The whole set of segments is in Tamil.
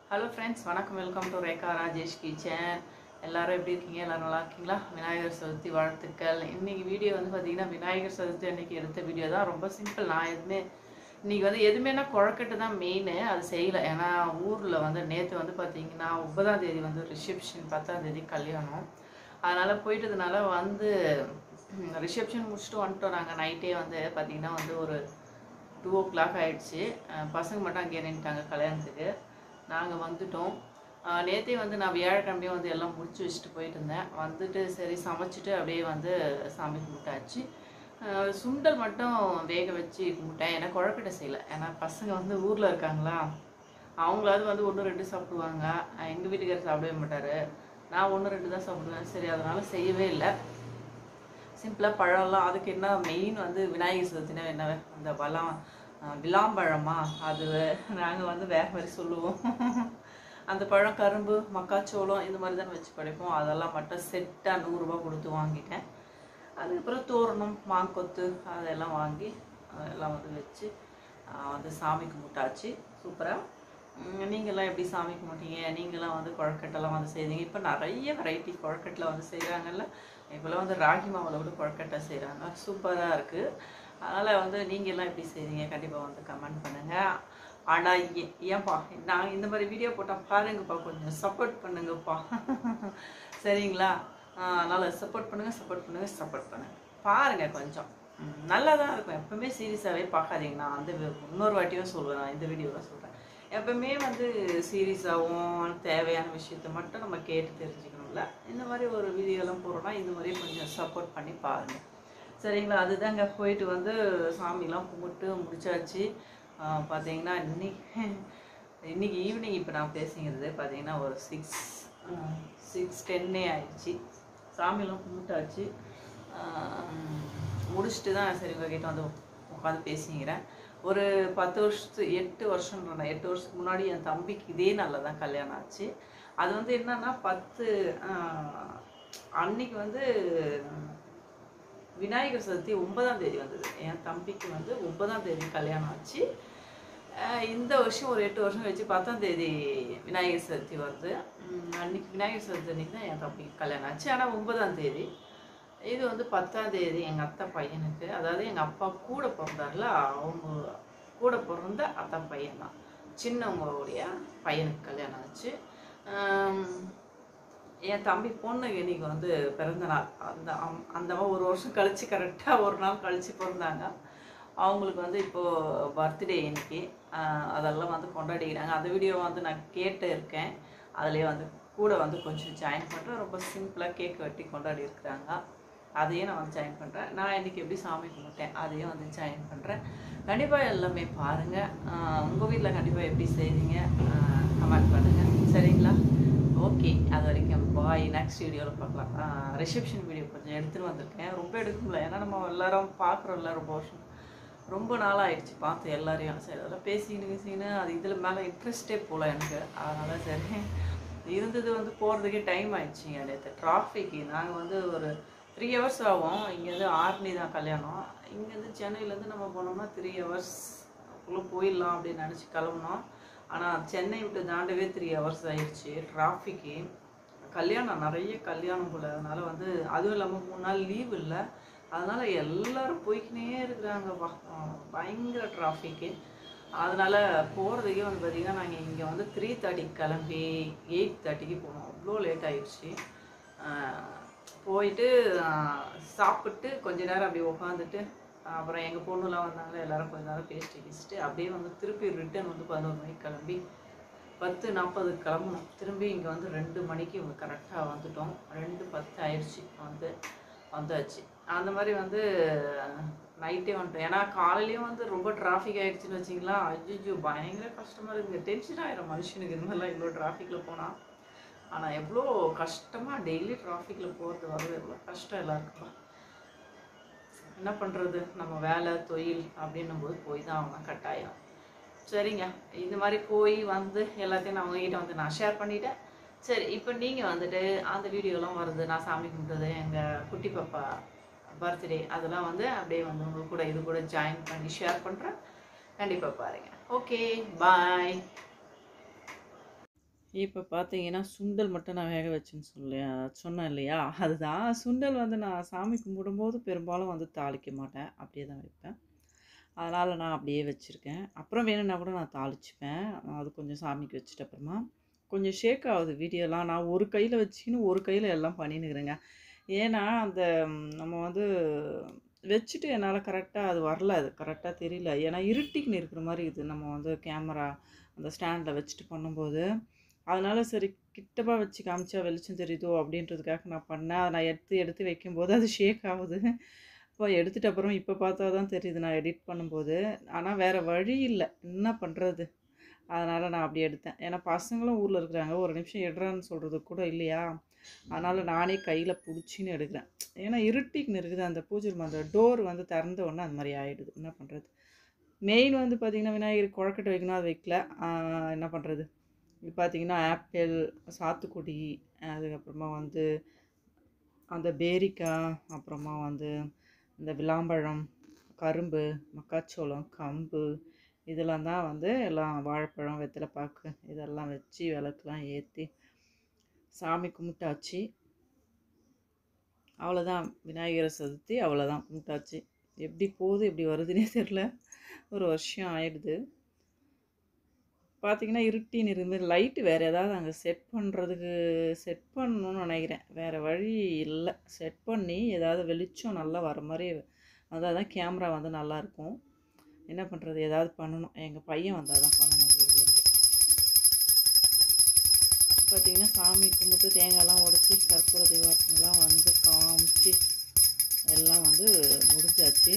ஹலோ ஃப்ரெண்ட்ஸ் வணக்கம் welcome to Rekha Rajesh kitchen எல்லாரும் எப்படி இருக்கீங்க எல்லாரும் நல்லா இருக்கீங்களா விநாயகர் சதுர்த்தி வாழ்த்துக்கள் இன்னைக்கு வீடியோ வந்து பார்த்தீங்கன்னா விநாயகர் சதுர்த்தி அன்னைக்கு எடுத்த வீடியோ தான் ரொம்ப சிம்பிள் நான் எதுவுமே இன்னைக்கு வந்து எதுவுமேனா குழக்கட்டு தான் மெயின் அது செய்யலை ஏன்னா ஊரில் வந்து நேற்று வந்து பார்த்தீங்கன்னா ஒன்பதாம் தேதி வந்து ரிசப்ஷன் பத்தாம் தேதி கல்யாணம் அதனால் போயிட்டதுனால வந்து ரிசப்ஷன் முடிச்சுட்டு வந்துட்டோம் நாங்கள் நைட்டே வந்து பார்த்தீங்கன்னா வந்து ஒரு டூ ஓ கிளாக் ஆயிடுச்சு அஹ் பசங்க மட்டும் அங்கேயே நின்ட்டாங்க கல்யாணத்துக்கு நாங்கள் வந்துட்டோம் அஹ் நேத்தே வந்து நான் வியாழக்கிழமையே வந்து எல்லாம் முடிச்சு வச்சுட்டு போயிட்டு இருந்தேன் வந்துட்டு சரி சமைச்சிட்டு அப்படியே வந்து சாமி கும்பிட்டாச்சு அஹ் சுண்டல் மட்டும் வேக வச்சு கும்பிட்டேன் ஏன்னா குழக்கட்டை செய்யலை ஏன்னா பசங்க வந்து ஊரில் இருக்காங்களா அவங்களாவது வந்து ஒன்று ரெண்டு சாப்பிடுவாங்க எங்கள் வீட்டுக்காரர் சாப்பிடவே மாட்டார் நான் ஒன்று ரெண்டு தான் சாப்பிடுவேன் சரி அதனால செய்யவே இல்லை சிம்பிளாக பழம்லாம் அதுக்கு என்ன மெயின் வந்து விநாயகர் சதுர்த்தினா என்ன அந்த பழம் அஹ் விளாம்பழமா அது நாங்கள் வந்து வேற மாதிரி சொல்லுவோம் அந்த பழம் கரும்பு மக்காச்சோளம் இந்த மாதிரி தான் வச்சு படைப்போம் அதெல்லாம் மட்டும் செட்டாக நூறுரூவா கொடுத்து வாங்கிட்டேன் அதுக்கப்புறம் தோரணம் மாங்கொத்து அதெல்லாம் வாங்கி அதெல்லாம் வந்து வச்சு அஹ் வந்து சாமி கும்பிட்டாச்சு சூப்பராக நீங்கள்லாம் எப்படி சாமி கும்பிட்டீங்க நீங்களாம் வந்து குழக்கட்டெல்லாம் வந்து செய்தீங்க இப்போ நிறைய வெரைட்டி குழக்கட்டில் வந்து செய்கிறாங்கல்ல இப்போல்லாம் வந்து ராகி மாவில் கூட குழக்கட்டை செய்கிறாங்க சூப்பராக இருக்குது அதனால் வந்து நீங்க எல்லாம் எப்படி செய்றீங்க கண்டிப்பாக வந்து கமெண்ட் பண்ணுங்கள் ஆனால் ஏன்பா நான் இந்த மாதிரி வீடியோ போட்டால் பாருங்கப்பா கொஞ்சம் சப்போர்ட் பண்ணுங்கப்பா சரிங்களா அதனால் சப்போர்ட் பண்ணுங்கள் சப்போர்ட் பண்ணுங்கள் சப்போர்ட் பண்ணுங்கள் பாருங்கள் கொஞ்சம் ம், நல்லா தான் இருக்கும் எப்பவுமே சீரியஸாகவே பார்க்காதீங்க நான் வந்து இன்னொரு வாட்டியும் சொல்லுவேன் நான் இந்த வீடியோவில் சொல்கிறேன் எப்பவுமே வந்து சீரியஸாகவும் தேவையான விஷயத்த மட்டும் நம்ம கேட்டு தெரிஞ்சுக்கணும்ல இந்த மாதிரி ஒரு வீடியோலாம் போடுறோம்னா இந்த மாதிரி கொஞ்சம் சப்போர்ட் பண்ணி பாருங்கள் சரிங்களா அதுதாங்க போயிட்டு வந்து சாமிலாம் கும்பிட்டு முடிச்சாச்சு ஆஹ் பார்த்தீங்கன்னா இன்னைக்கு இன்னைக்கு ஈவினிங் இப்போ நான் பேசுங்கிறது பார்த்தீங்கன்னா ஒரு சிக்ஸ் சிக்ஸ் டென்னே ஆயிடுச்சு சாமியெல்லாம் கும்பிட்டாச்சு ஆஹ் முடிச்சுட்டு தான் சரி உங்ககிட்ட வந்து உட்காந்து பேசிக்கிறேன் ஒரு பத்து வருஷத்து எட்டு வருஷம் எட்டு வருஷத்துக்கு முன்னாடி என் தம்பிக்கு இதே நாளில் தான் கல்யாணம் ஆச்சு அது வந்து என்னன்னா பத்து ஆஹ் அன்னைக்கு வந்து விநாயகர் சதுர்த்தி ஒன்பதாம் தேதி வந்தது என் தம்பிக்கு வந்து ஒன்பதாம் தேதி கல்யாணம் ஆச்சு அஹ் இந்த வருஷம் ஒரு எட்டு வருஷம் கழிச்சு பத்தாம் தேதி விநாயகர் சதுர்த்தி வருது உம் அன்னைக்கு விநாயகர் சதுர்த்தி அன்னைக்கு தான் என் தம்பிக்கு கல்யாணம் ஆச்சு ஆனால் ஒன்பதாம் தேதி இது வந்து பத்தாம் தேதி எங்கள் அத்தை பையனுக்கு அதாவது எங்கள் அப்பா கூட பிறந்தார்ல அவங்க கூட பிறந்த அத்தை பையன் தான் சின்னவங்களுடைய பையனுக்கு கல்யாணம் ஆச்சு ஆம், என் தம்பி பொண்ணுக்கு இன்னைக்கு வந்து பிறந்த நாள் அந்த அம்- அந்த அம்மா ஒரு வருஷம் கழிச்சு கரெக்டாக ஒரு நாள் கழிச்சு பிறந்தாங்க அவங்களுக்கு வந்து இப்போது பர்த்டே இன்னைக்கு ஆஹ் அதெல்லாம் வந்து கொண்டாடிக்கிறாங்க அந்த வீடியோ வந்து நான் கேட்டு இருக்கேன் அதுலேயே வந்து கூட வந்து கொஞ்சம் ஜாயின் பண்ணுறேன் ரொம்ப சிம்பிளாக கேக் வெட்டி கொண்டாடி இருக்கிறாங்க அதையும் நான் வந்து ஜாயின் பண்ணுறேன் நான் இன்னைக்கு எப்படி சாமி கும்பிட்டேன் அதையும் வந்து ஜாயின் பண்ணுறேன் கண்டிப்பாக எல்லாமே பாருங்கள் உங்கள் வீட்டில் கண்டிப்பாக எப்படி செய்வீங்க கமெண்ட் பண்ணுங்கள் சரிங்களா ஓகே அது வரைக்கும் பாய் நெக்ஸ்ட் வீடியோவில் பார்க்கலாம் ரிசப்ஷன் வீடியோ கொஞ்சம் எடுத்துகிட்டு வந்திருக்கேன் ரொம்ப எடுக்க முடியல ஏன்னா நம்ம எல்லாரும் பார்க்குறோம்ல ரொம்ப வருஷம் ரொம்ப நாள் ஆயிடுச்சு பார்த்து எல்லாரையும் சரி அதெல்லாம் பேசிக்கிட்டு பேசிக்கின்னு அது இதில் மேலே இன்ட்ரெஸ்டே போகல எனக்கு அதனால் சரி இருந்தது வந்து போகிறதுக்கே டைம் ஆயிடுச்சுங்க நேற்று டிராஃபிக்கு நாங்கள் வந்து ஒரு த்ரீ ஹவர்ஸ் ஆகும் இங்கேருந்து ஆர்னி தான் கல்யாணம் இங்கேருந்து சென்னையிலேருந்து நம்ம போனோம்னா த்ரீ ஹவர்ஸ் குள்ளே போயிடலாம் அப்படின்னு நினச்சி கிளம்புனோம் ஆனால் சென்னை விட்டு தாண்டவே த்ரீ ஹவர்ஸ் ஆயிடுச்சு டிராஃபிக்கு கல்யாணம் நிறைய கல்யாணம் போல அதனால வந்து அதுவும் இல்லாமல் மூணு நாள் லீவ் இல்லை அதனால எல்லாரும் போய்க்கினே இருக்கிறாங்கப்பா ஆஹ் பயங்கர டிராஃபிக்கு அதனால போகிறதுக்கே வந்து பார்த்திங்கன்னா நாங்கள் இங்கே வந்து த்ரீ தேர்ட்டிக்கு கிளம்பி எயிட் தேர்ட்டிக்கு போனோம் அவ்வளோ லேட் ஆயிடுச்சு ஆஹ் போயிட்டு ஆஹ் சாப்பிட்டு கொஞ்ச நேரம் அப்படியே உட்காந்துட்டு அப்புறம் எங்கள் பொண்ணுலாம் வந்தாங்க எல்லாரும் கொஞ்ச நேரம் பேசிட்டு பேசிட்டு அப்படியே வந்து திருப்பி ரிட்டர்ன் வந்து பதினோரு மணிக்கு கிளம்பி பத்து நாற்பது கிளம்பணும் திரும்பி இங்கே வந்து ரெண்டு மணிக்கு இவங்க கரெக்டாக வந்துட்டோம் ரெண்டு பத்து ஆயிடுச்சு வந்து வந்தாச்சு அந்த மாதிரி வந்து நைட்டே வந்துட்டோம் ஏன்னா காலையிலேயும் வந்து ரொம்ப டிராஃபிக் ஆயிடுச்சுன்னு வச்சிங்களா அஜிஜோ பயங்கர கஷ்டமாக இருக்குங்க டென்ஷன் ஆயிரும் மனுஷனுக்கு இது மாதிரிலாம் இவ்வளோ டிராஃபிக்கில் போனால் ஆனால் எவ்வளோ கஷ்டமாக டெய்லி டிராஃபிக்கில் போகிறது வரது எவ்வளோ கஷ்டம் எல்லாருக்கும் என்ன பண்ணுறது நம்ம வேலை தொழில் அப்படின்னும் போது போய் தான் ஆகணும் கட்டாயம் சரிங்க இந்த மாதிரி போய் வந்து எல்லாத்தையும் நான் உங்ககிட்ட வந்து நான் ஷேர் பண்ணிட்டேன் சரி இப்போ நீங்கள் வந்துட்டு அந்த வீடியோலாம் வருது நான் சாமி கும்பிட்டது எங்கள் குட்டி பாப்பா பர்த்டே அதெல்லாம் வந்து அப்படியே வந்து உங்க கூட இது கூட ஜாயின் பண்ணி ஷேர் பண்ணுறேன் கண்டிப்பாக பாருங்கள் ஓகே பாய் இப்போ பார்த்தீங்கன்னா சுண்டல் மட்டும் நான் வேக வச்சேன்னு சொல்ல சொன்னேன் இல்லையா அதுதான் சுண்டல் வந்து நான் சாமி கும்பிடும்போது பெரும்பாலும் வந்து தாளிக்க மாட்டேன் அப்படியே தான் வைப்பேன் அதனால் நான் அப்படியே வச்சுருக்கேன் அப்புறம் வேணும்னா கூட நான் தாளிச்சுப்பேன் அது கொஞ்சம் சாமிக்கு வச்சுட்டு அப்புறமா கொஞ்சம் ஷேக் ஆகுது வீடியோலாம் நான் ஒரு கையில் வச்சுக்கின்னு ஒரு கையில் எல்லாம் பண்ணினுக்கிறேங்க ஏன்னா அந்த ம், நம்ம வந்து வச்சுட்டு என்னால் கரெக்டாக அது வரல அது கரெக்டாக தெரியல ஏன்னா இருட்டிக்குன்னு இருக்கிற மாதிரி இது நம்ம வந்து கேமரா அந்த ஸ்டாண்டில் வச்சுட்டு பண்ணும்போது அதனால சரி கிட்டப்பா வச்சு காமிச்சா வெளிச்சம் தெரியுதோ அப்படின்றதுக்காக நான் பண்ணேன் அதை நான் எடுத்து எடுத்து வைக்கும்போது அது ஷேக் ஆகுது இப்போ எடுத்துட்ட அப்புறம் இப்போ பார்த்தா தான் தெரியுது நான் எடிட் பண்ணும்போது ஆனால் வேறு வழி இல்லை என்ன பண்ணுறது அதனால் நான் அப்படி எடுத்தேன் ஏன்னா பசங்களும் ஊரில் இருக்கிறாங்க ஒரு நிமிஷம் எடுறான்னு சொல்கிறது கூட இல்லையா அதனால் நானே கையில் பிடிச்சின்னு எடுக்கிறேன் ஏன்னா இருட்டிக்குன்னு இருக்குது அந்த பூஜை room, அந்த டோர் வந்து திறந்த உடனே அந்த மாதிரி ஆகிடுது என்ன பண்ணுறது மெயின் வந்து பார்த்திங்கன்னா விநாயகர் குழக்கட்டை வைக்கணும் அது வைக்கல ஆஹ் என்ன பண்ணுறது இது பார்த்திங்கன்னா ஆப்பிள் சாத்துக்குடி அதுக்கப்புறமா வந்து அந்த பேரிக்காய் அப்புறமா வந்து இந்த விளாம்பழம் கரும்பு மக்காச்சோளம் கம்பு இதெல்லாம் தான் வந்து எல்லாம் வாழைப்பழம் வெத்தலை பாக்கு இதெல்லாம் வச்சு விளக்குலாம் ஏற்றி சாமி கும்பிட்டாச்சு அவ்வளோதான் விநாயகரை சதுர்த்தி அவ்வளோதான் கும்பிட்டாச்சு எப்படி போகுது எப்படி வருதுன்னே தெரில ஒரு வருஷம் ஆயிடுது பார்த்தீங்கன்னா இருட்டின்னு இருந்து லைட்டு வேறு ஏதாவது அங்கே செட் பண்ணுறதுக்கு செட் பண்ணணும்னு நினைக்கிறேன் வேறு வழி இல்லை செட் பண்ணி ஏதாவது வெளிச்சம் நல்லா வர மாதிரி அதான் தான் கேமரா வந்து நல்லாயிருக்கும் என்ன பண்ணுறது ஏதாவது பண்ணணும் எங்கள் பையன் வந்தால் தான் பண்ணணும் ஊர்லேருந்து பார்த்தீங்கன்னா சாமி கும்பிட்டு தேங்காய்லாம் உடச்சி கற்பூர தீபாரத்தெல்லாம் வந்து காமிச்சு எல்லாம் வந்து முடிஞ்சாச்சு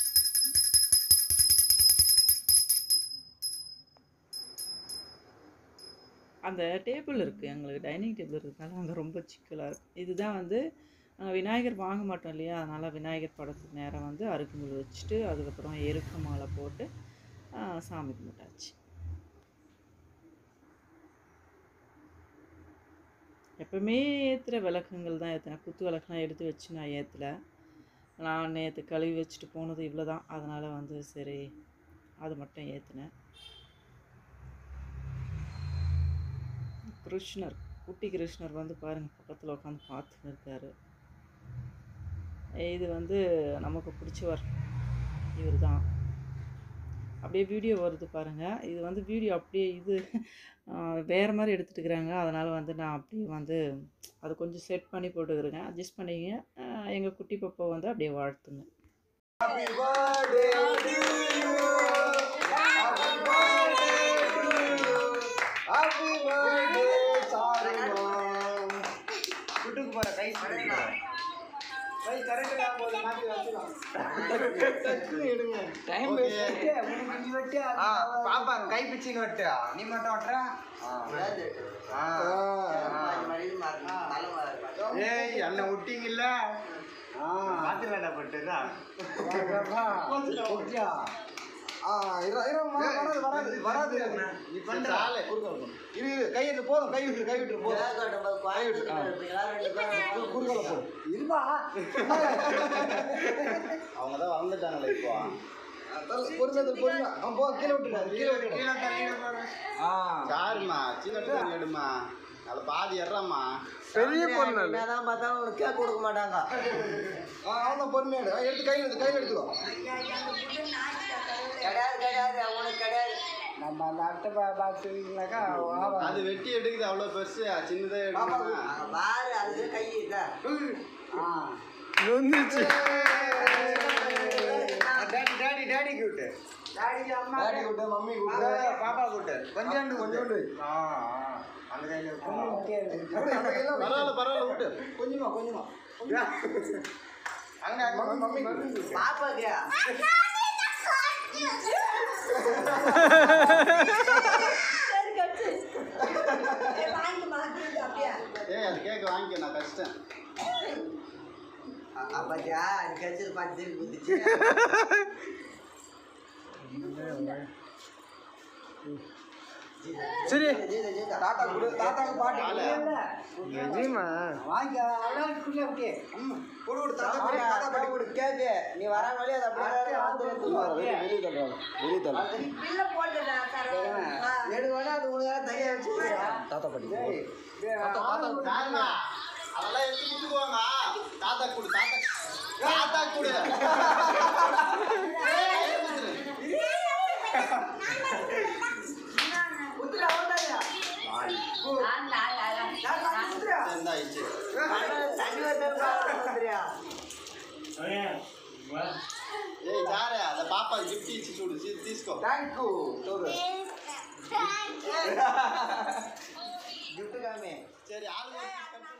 அந்த டேபிள் இருக்குது எங்களுக்கு டைனிங் டேபிள் இருக்கிறதுனால அங்கே ரொம்ப சிக்கலாக இருக்கும் இதுதான் வந்து நாங்கள் விநாயகர் வாங்க மாட்டோம் இல்லையா அதனால் விநாயகர் படத்துக்கு நேரம் வந்து அருகுமுள் வச்சுட்டு அதுக்கப்புறம் எருக்க மாலை போட்டு ஆ, சாமி கும்பிட்டாச்சு எப்பவுமே ஏற்றுற விளக்குங்கள் தான் ஏற்றினேன் குத்து விளக்குலாம் எடுத்து வச்சு நான் ஏற்றல நான் நேற்று கழுவி வச்சுட்டு போனது இவ்வளோ தான் அதனால் வந்து சரி அது மட்டும் ஏற்றினேன் கிருஷ்ணர் குட்டி கிருஷ்ணர் வந்து பாருங்கள் பக்கத்தில் உட்காந்து பார்த்துன்னு இருக்காரு இது வந்து நமக்கு பிடிச்சவர் இவர் தான் அப்படியே வீடியோ வருது பாருங்கள் இது வந்து வீடியோ அப்படியே இது ஆஹ், வேறு மாதிரி எடுத்துட்டு இருக்கிறாங்க அதனால் வந்து நான் அப்படியே வந்து அது கொஞ்சம் செட் பண்ணி போட்டுக்கிறேங்க அட்ஜஸ்ட் பண்ணிங்க எங்கள் குட்டி பாப்பா வந்து அப்படியே வாழ்த்துங்க Happy birthday to you. Happy birthday to you. Happy birthday, சாருமாம். குட்டுக்கு போற கை சுடுங்க. கை correct ஆ போகுது, மாத்தி வச்சிரும். டக்குனு எடுங்க. Okay. உனக்கு நீ வெட்டு, அது ஆ, அவ- பாப்பா கை பிச்சின்னு வட்டு நீ மட்டும் வட்டுற ஆ. ஏய் அண்ணன் விட்டீங்கல்ல ஆ. பாத்துலடா பட்டுதா வாங்கப்பா. குட்டியா. ஆ, இரு, இரு, வராது, வராது, வராது, வராது. நீ பண்ற ஆளு இரு, இரு, கை விட்டு போதும் கை விட்டு கை விட்டு போதும் கை விட்டு ஆ. கு- குறுக்கால போ இருமா அவங்க தான் வளர்ந்துட்டாங்களே இப்போ பொறுமை பொறுமை அவன் போ கீழே விட்டுட்டாரு கீழே விட்டுட்டாரு ஆ சாருமா சின்ன எடுமா அது பாதி எறாமா பெரிய பொண்ணு என்னதான் பார்த்தாலும் உனக்கு கேக் கொடுக்க மாட்டாங்க ஆ அவன் பொறுமையா எடு. ஆ, எடுத்து கையில் எடுத்து கையில் எடுத்துக்கோ கிடையாது கிடையாது உனக்கு கிடையாது நம்ம அந்த அட்டை பார்த்துக்கிங்கனாக்கா அது வெட்டி எடுக்குது அவ்வளோ பெருசு சின்னதா எடுக்குமா அங்க பாரு அது கை இதா ஆ டாடி டாடி டாடி கூட்டு டாடி விட்டு மம்மி விட்டு பாப்பா கூட்டு கொஞ்சோண்டு கொஞ்சோண்டு ஆ ஆ. அந்த கையில பரவாயில்ல பரவாயில்ல விட்டு கொஞ்சமா கொஞ்சமா அங்க மம்மி மம்மி மம்மி பாப்பாக்கு ஏய் அது கேக் வாங்கிக்க நான் கஷ்டம் பாத்தியா நீ கழிச்சது பார்த்து திருப்பி குதிச்சு சரி ஜீதா ஜீதா தாத்தா கொடு தாத்தாக்கு பாட்டு ஆளு. ஜீமா வாங்கி அவ்வளோ குடியா விட்டு கொடு கொடு தாத்தா பாட்டி தாத்தா பாட்டி கொடு கேக்கு நீ வர வழி அதை அப்படியே வெளியே வெளியே தள்ளுறாங்க வெளியே தள்ளுறாங்க எடுக்கணும் அது உனக்கு தைய வச்சு தாத்தா பாட்டி தாத்தா, தாத்தா. அதெல்லாம் எடுத்து கொடுத்துக்குவாங்க தாத்தா கொடு தாத்தா தாத்தா கொடு உத்துரா ஓட்டாயா உத்துரா എന്തായിച്ച് தண்ணி வந்துருக்கா ఏ జారే అలా పాప గిఫ్ట్ ఇచ్చి చూడు తీ- తీసుకో థ్యాంక్ యూ చూడు గిఫ్ట్ కామే సరే ఆరు